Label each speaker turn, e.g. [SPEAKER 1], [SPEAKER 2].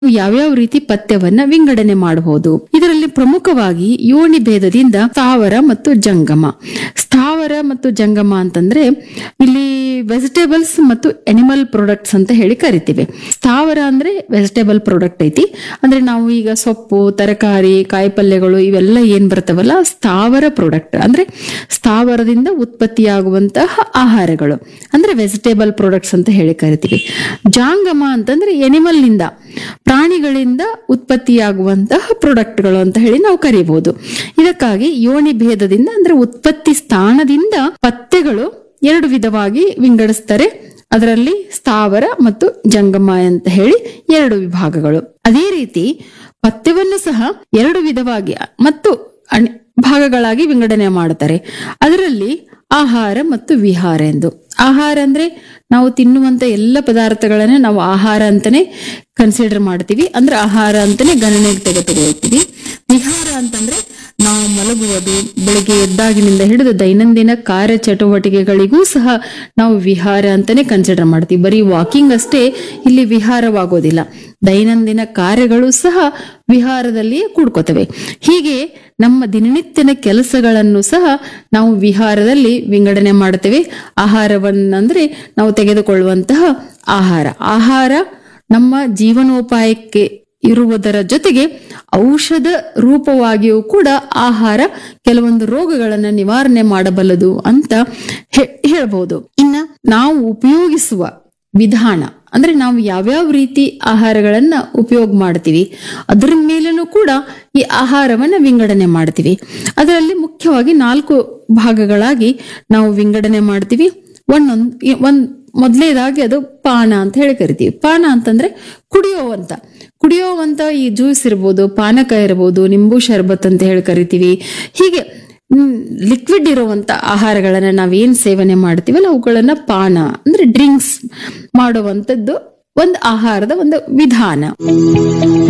[SPEAKER 1] ಯಾವ್ಯಾವ ರೀತಿ ಪಥ್ಯವನ್ನ ವಿಂಗಡಣೆ ಮಾಡಬಹುದು ಇದರಲ್ಲಿ ಪ್ರಮುಖವಾಗಿ ಯೋನಿ ಭೇದದಿಂದ ಸ್ಥಾವರ ಮತ್ತು ಜಂಗಮ ಸ್ಥಾವರ ಮತ್ತು ಜಂಗಮ ಅಂತಂದ್ರೆ ಇಲ್ಲಿ ವೆಜಿಟೇಬಲ್ಸ್ ಮತ್ತು ಎನಿಮಲ್ ಪ್ರಾಡಕ್ಟ್ಸ್ ಅಂತ ಹೇಳಿ ಕರಿತೀವಿ ಸ್ಥಾವರ ಅಂದ್ರೆ ವೆಜಿಟೇಬಲ್ ಪ್ರಾಡಕ್ಟ್ ಐತಿ ಅಂದ್ರೆ ನಾವು ಈಗ ಸೊಪ್ಪು ತರಕಾರಿ ಕಾಯಿಪಲ್ಯಗಳು ಇವೆಲ್ಲ ಏನ್ ಬರ್ತಾವಲ್ಲ ಸ್ಥಾವರ ಪ್ರಾಡಕ್ಟ್ ಅಂದ್ರೆ ಸ್ಥಾವರದಿಂದ ಉತ್ಪತ್ತಿಯಾಗುವಂತಹ ಆಹಾರಗಳು ಅಂದ್ರೆ ವೆಜಿಟೇಬಲ್ ಪ್ರಾಡಕ್ಟ್ಸ್ ಅಂತ ಹೇಳಿ ಕರಿತೀವಿ ಜಾಂಗಮ ಅಂತಂದ್ರೆ ಎನಿಮಲ್ ನಿಂದ ಪ್ರಾಣಿಗಳಿಂದ ಉತ್ಪತ್ತಿಯಾಗುವಂತಹ ಪ್ರಾಡಕ್ಟ್ಗಳು ಅಂತ ಹೇಳಿ ನಾವು ಕರಿಬಹುದು ಇದಕ್ಕಾಗಿ ಯೋನಿ ಭೇದದಿಂದ ಅಂದ್ರೆ ಉತ್ಪತ್ತಿ ಸ್ಥಾನದಿಂದ ಪಥ್ಯಗಳು ಎರಡು ವಿಧವಾಗಿ ವಿಂಗಡಿಸ್ತಾರೆ ಅದರಲ್ಲಿ ಸ್ಥಾವರ ಮತ್ತು ಜಂಗಮ ಅಂತ ಹೇಳಿ ಎರಡು ವಿಭಾಗಗಳು ಅದೇ ರೀತಿ ಪಥ್ಯವನ್ನು ಸಹ ಎರಡು ವಿಧವಾಗಿ ಮತ್ತು ಅಣ್- ಭಾಗಗಳಾಗಿ ವಿಂಗಡಣೆ ಮಾಡುತ್ತಾರೆ ಅದರಲ್ಲಿ ಆಹಾರ ಮತ್ತು ವಿಹಾರ ಎಂದು ಆಹಾರ ಅಂದ್ರೆ ನಾವು ತಿನ್ನುವಂತ ಎಲ್ಲ ಪದಾರ್ಥಗಳನ್ನ ನಾವು ಆಹಾರ ಅಂತಾನೆ ಕನ್ಸಿಡರ್ ಮಾಡ್ತೀವಿ ಅಂದ್ರೆ ಆಹಾರ ಅಂತಾನೆ ಗಣನೆಗೆ ತೆಗೆದುಕೊಳ್ತೀವಿ ವಿಹಾರ ಅಂತಂದ್ರೆ ನಾವು ಮಲಗುವುದು ಬೆಳಿಗ್ಗೆ ಎದ್ದಾಗಿನಿಂದ ಹಿಡಿದು ದೈನಂದಿನ ಕಾರ್ಯ ಚಟುವಟಿಕೆಗಳಿಗೂ ಸಹ ನಾವು ವಿಹಾರ ಅಂತಾನೆ ಕನ್ಸಿಡರ್ ಮಾಡ್ತೀವಿ ಬರೀ ವಾಕಿಂಗ್ ಅಷ್ಟೇ ಇಲ್ಲಿ ವಿಹಾರವಾಗೋದಿಲ್ಲ ದೈನಂದಿನ ಕಾರ್ಯಗಳು ಸಹ ವಿಹಾರದಲ್ಲಿಯೇ ಕೂಡ್ಕೋತವೆ ಹೀಗೆ ನಮ್ಮ ದಿನನಿತ್ಯನ ಕೆಲಸಗಳನ್ನು ಸಹ ನಾವು ವಿಹಾರದಲ್ಲಿ ವಿಂಗಡಣೆ ಮಾಡುತ್ತೇವೆ ಆಹಾರವನ್ನಂದ್ರೆ ನಾವು ತೆಗೆದುಕೊಳ್ಳುವಂತಹ ಆಹಾರ ಆಹಾರ ನಮ್ಮ ಜೀವನೋಪಾಯಕ್ಕೆ ಇರುವುದರ ಜೊತೆಗೆ ಔಷಧ ರೂಪವಾಗಿಯೂ ಕೂಡ ಆಹಾರ ಕೆಲವೊಂದು ರೋಗಗಳನ್ನ ನಿವಾರಣೆ ಮಾಡಬಲ್ಲದು ಅಂತ ಹೇ- ಹೇಳ್ಬಹುದು ಇನ್ನ ನಾವು ಉಪಯೋಗಿಸುವ ವಿಧಾನ ಅಂದ್ರೆ ನಾವು ಯಾವ್ಯಾವ ರೀತಿ ಆಹಾರಗಳನ್ನ ಉಪಯೋಗ ಮಾಡ್ತೀವಿ ಅದರ ಮೇಲೂ ಕೂಡ ಈ ಆಹಾರವನ್ನ ವಿಂಗಡಣೆ ಮಾಡ್ತೀವಿ ಅದರಲ್ಲಿ ಮುಖ್ಯವಾಗಿ ನಾಲ್ಕು ಭಾಗಗಳಾಗಿ ನಾವು ವಿಂಗಡಣೆ ಮಾಡ್ತೀವಿ ಒಂದೊಂದ್ ಈ ಒಂದ್ ಮೊದಲನೇದಾಗಿ ಅದು ಪಾನ ಅಂತ ಹೇಳಿ ಕರಿತೀವಿ ಪಾನ ಅಂತಂದ್ರೆ ಕುಡಿಯೋವಂತ ಕುಡಿಯೋವಂತ ಈ ಜ್ಯೂಸ್ ಇರ್ಬೋದು ಪಾನಕ ಇರ್ಬೋದು ನಿಂಬು ಶರ್ಬತ್ ಅಂತ ಹೇಳಿ ಕರಿತೀವಿ ಹೀಗೆ ಲಿಕ್ವಿಡ್ ಇರುವಂತ ಆಹಾರಗಳನ್ನ ನಾವೇನ್ ಸೇವನೆ ಮಾಡ್ತೀವಲ್ಲ ಅವುಗಳನ್ನ ಪಾನ ಅಂದ್ರೆ ಡ್ರಿಂಕ್ಸ್ ಮಾಡುವಂತದ್ದು ಒಂದು ಆಹಾರದ ಒಂದು ವಿಧಾನ